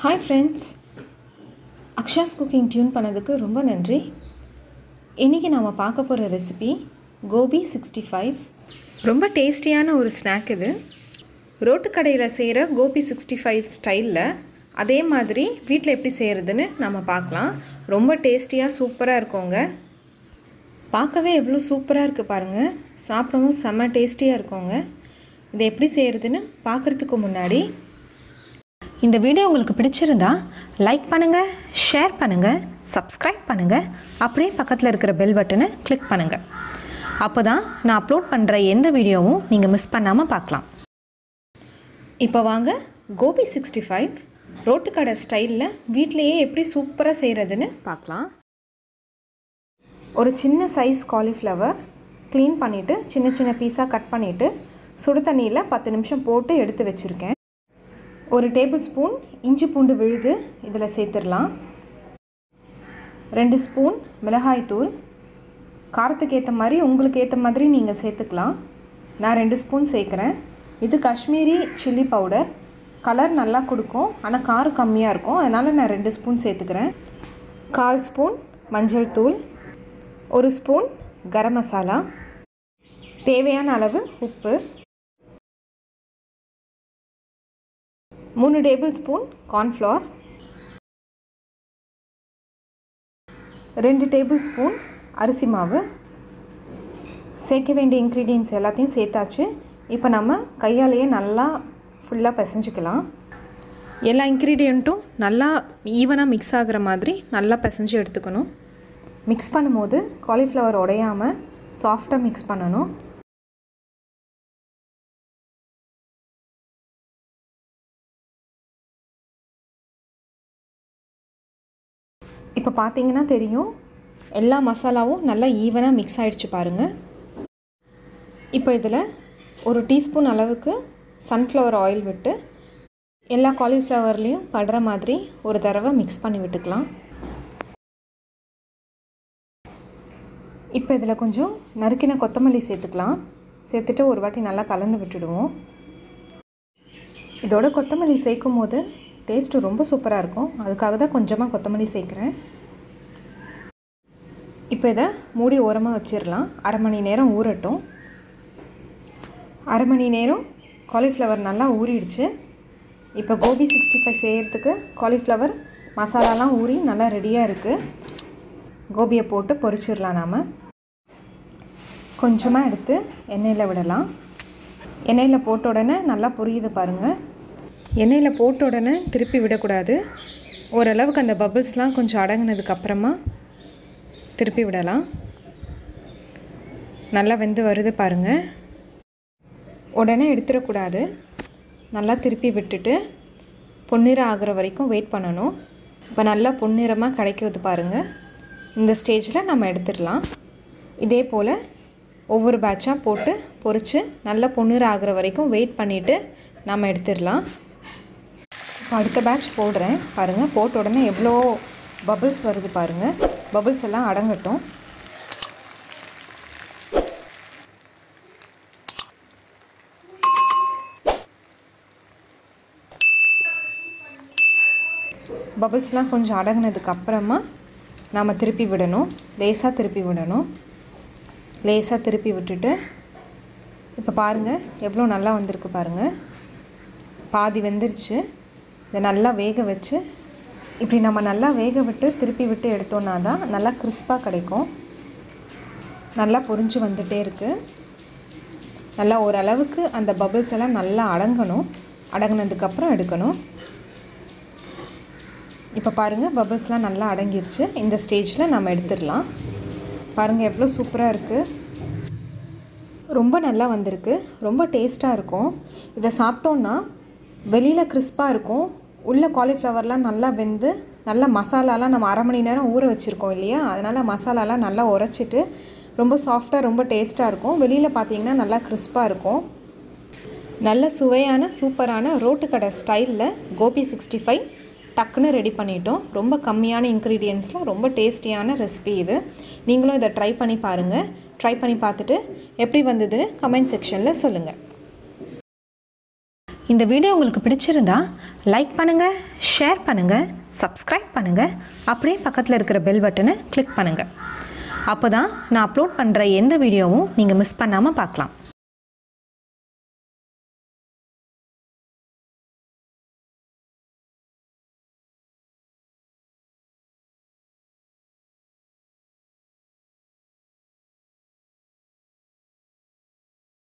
hi friends Aksha's cooking tune பண்ணதுக்கு ரொம்ப நன்றி இன்றைக்கி நாம் பார்க்க போகிற ரெசிபி கோபி சிக்ஸ்டி ஃபைவ் ரொம்ப டேஸ்டியான ஒரு ஸ்நாக் இது ரோட்டு கடையில் செய்கிற கோபி சிக்ஸ்டி ஃபைவ் ஸ்டைலில் அதே மாதிரி வீட்டில் எப்படி செய்கிறதுன்னு நம்ம பார்க்கலாம் ரொம்ப டேஸ்டியாக சூப்பராக இருக்குங்க பார்க்கவே எவ்வளோ சூப்பராக இருக்குது பாருங்கள் சாப்பிடவும் செம்ம டேஸ்டியாக இருக்குங்க இதை எப்படி செய்கிறதுன்னு பார்க்குறதுக்கு முன்னாடி இந்த வீடியோ உங்களுக்கு பிடிச்சிருந்தா லைக் பண்ணுங்கள் ஷேர் பண்ணுங்கள் சப்ஸ்கிரைப் பண்ணுங்கள் அப்படியே பக்கத்தில் இருக்கிற பெல் பட்டனை கிளிக் பண்ணுங்கள் அப்போ தான் நான் அப்லோட் பண்ணுற எந்த வீடியோவும் நீங்கள் மிஸ் பண்ணாமல் பார்க்கலாம் இப்போ வாங்க கோபி சிக்ஸ்டி ஃபைவ் ரோட்டுக்கடை ஸ்டைலில் வீட்டிலையே எப்படி சூப்பராக செய்கிறதுன்னு பார்க்கலாம் ஒரு சின்ன சைஸ் காலிஃப்ளவர் க்ளீன் பண்ணிவிட்டு சின்ன சின்ன பீஸாக கட் பண்ணிவிட்டு சுடு தண்ணியில் பத்து நிமிஷம் போட்டு எடுத்து வச்சுருக்கேன் ஒரு டேபிள் ஸ்பூன் இஞ்சி பூண்டு விழுது இதில் சேர்த்துடலாம் ரெண்டு ஸ்பூன் மிளகாய்த்தூள் காரத்துக்கு ஏற்ற மாதிரி உங்களுக்கு ஏற்ற மாதிரி நீங்கள் சேர்த்துக்கலாம் நான் ரெண்டு ஸ்பூன் சேர்க்குறேன் இது காஷ்மீரி சில்லி பவுடர் கலர் நல்லா கொடுக்கும் ஆனால் காரம் கம்மியாக இருக்கும் அதனால் நான் ரெண்டு ஸ்பூன் சேர்த்துக்கிறேன் கால் ஸ்பூன் மஞ்சள் தூள் ஒரு ஸ்பூன் கரம் மசாலா தேவையான அளவு உப்பு மூணு டேபிள் ஸ்பூன் கார்ன்ஃப்ளவர் ரெண்டு டேபிள் ஸ்பூன் அரிசி மாவு சேர்க்க வேண்டிய இன்க்ரீடியன்ஸ் எல்லாத்தையும் சேர்த்தாச்சு இப்போ நம்ம கையாலேயே நல்லா ஃபுல்லாக பிசைஞ்சிக்கலாம் எல்லா இன்க்ரீடியண்ட்டும் நல்லா ஈவனாக மிக்ஸ் ஆகிற மாதிரி நல்லா பிசைஞ்சு எடுத்துக்கணும் மிக்ஸ் பண்ணும்போது காலிஃப்ளவர் உடையாமல் சாஃப்டாக மிக்ஸ் பண்ணணும் இப்போ பார்த்தீங்கன்னா தெரியும் எல்லா மசாலாவும் நல்லா ஈவனாக மிக்ஸ் ஆகிடுச்சு பாருங்கள் இப்போ இதில் ஒரு டீஸ்பூன் அளவுக்கு சன்ஃப்ளவர் ஆயில் விட்டு எல்லா காலிஃப்ளவர்லேயும் படுற மாதிரி ஒரு தடவை மிக்ஸ் பண்ணி விட்டுக்கலாம் இப்போ இதில் கொஞ்சம் நறுக்கின கொத்தமல்லி சேர்த்துக்கலாம் சேர்த்துட்டு ஒரு வாட்டி நல்லா கலந்து விட்டுடுவோம் இதோட கொத்தமல்லி சேர்க்கும் போது டேஸ்ட்டு ரொம்ப சூப்பராக இருக்கும் அதுக்காக தான் கொஞ்சமாக கொத்தமல்லி சேர்க்குறேன் இப்போ இதை மூடி ஓரமாக வச்சிடலாம் அரை மணி நேரம் ஊறட்டும் அரை மணி நேரம் காலிஃப்ளவர் நல்லா ஊறிடுச்சு இப்போ கோபி சிக்ஸ்டி ஃபைவ் செய்கிறதுக்கு காலிஃப்ளவர் மசாலாலாம் ஊறி நல்லா ரெடியாக இருக்குது கோபியை போட்டு பொரிச்சிடலாம் நாம் கொஞ்சமாக எடுத்து எண்ணெயில் விடலாம் எண்ணெயில் போட்ட உடனே நல்லா பொரியுது பாருங்கள் எண்ணெயில் போட்ட உடனே திருப்பி விடக்கூடாது ஓரளவுக்கு அந்த பபிள்ஸ்லாம் கொஞ்சம் அடங்கினதுக்கப்புறமா திருப்பி விடலாம் நல்லா வெந்து வருது பாருங்கள் உடனே எடுத்துடக்கூடாது நல்லா திருப்பி விட்டுட்டு பொன்னிறம் ஆகிற வரைக்கும் வெயிட் பண்ணணும் இப்போ நல்லா பொன்னிறமாக கிடைக்கிறது பாருங்கள் இந்த ஸ்டேஜில் நம்ம எடுத்துடலாம் இதே போல் ஒவ்வொரு பேட்சாக போட்டு பொரித்து நல்லா பொன்னிறம் ஆகிற வரைக்கும் வெயிட் பண்ணிவிட்டு நம்ம எடுத்துடலாம் இப்போ அடுத்த பேட்ச் போடுறேன் பாருங்கள் போட்ட உடனே எவ்வளோ பபிள்ஸ் வருது பாருங்கள் பபிள்ஸ் எல்லாம் அடங்கட்டும் பபிள்ஸ்லாம் கொஞ்சம் அடங்கினதுக்கு அப்புறமா நாம் திருப்பி விடணும் லேசாக திருப்பி விடணும் லேசாக திருப்பி விட்டுட்டு இப்போ பாருங்கள் எவ்வளோ நல்லா வந்திருக்கு பாருங்கள் பாதி வெந்துருச்சு இதை நல்லா வேக வச்சு இப்படி நம்ம நல்லா வேக விட்டு திருப்பி விட்டு எடுத்தோன்னா தான் நல்லா கிறிஸ்பாக கிடைக்கும் நல்லா பொரிஞ்சு வந்துகிட்டே இருக்குது நல்லா ஓரளவுக்கு அந்த பபிள்ஸ் எல்லாம் நல்லா அடங்கணும் அடங்கினதுக்கப்புறம் எடுக்கணும் இப்போ பாருங்கள் பபிள்ஸ்லாம் நல்லா அடங்கிருச்சு இந்த ஸ்டேஜில் நம்ம எடுத்துடலாம் பாருங்கள் எவ்வளோ சூப்பராக இருக்குது ரொம்ப நல்லா வந்திருக்கு ரொம்ப டேஸ்ட்டாக இருக்கும் இதை சாப்பிட்டோன்னா வெளியில் கிறிஸ்பாக இருக்கும் உள்ள காலிஃப்ளவர்லாம் நல்லா வெந்து நல்லா மசாலாலாம் நம்ம அரை மணி நேரம் ஊற வச்சுருக்கோம் இல்லையா அதனால் மசாலாலாம் நல்லா உரைச்சிட்டு ரொம்ப சாஃப்டாக ரொம்ப டேஸ்ட்டாக இருக்கும் வெளியில் பார்த்தீங்கன்னா நல்லா கிறிஸ்பாக இருக்கும் நல்ல சுவையான சூப்பரான ரோட்டுக்கடை ஸ்டைலில் கோபி சிக்ஸ்டி ஃபைவ் டக்குன்னு ரெடி பண்ணிட்டோம் ரொம்ப கம்மியான இன்க்ரீடியன்ஸில் ரொம்ப டேஸ்டியான ரெசிபி இது நீங்களும் இதை ட்ரை பண்ணி பாருங்கள் ட்ரை பண்ணி பார்த்துட்டு எப்படி வந்ததுன்னு கமெண்ட் செக்ஷனில் சொல்லுங்கள் இந்த வீடியோ உங்களுக்கு பிடிச்சிருந்தா லைக் பண்ணுங்கள் ஷேர் பண்ணுங்கள் சப்ஸ்கிரைப் பண்ணுங்கள் அப்படியே பக்கத்தில் இருக்கிற பெல் பட்டனை கிளிக் பண்ணுங்கள் அப்போ தான் நான் அப்லோட் பண்ணுற எந்த வீடியோவும் நீங்கள் மிஸ் பண்ணாமல் பார்க்கலாம்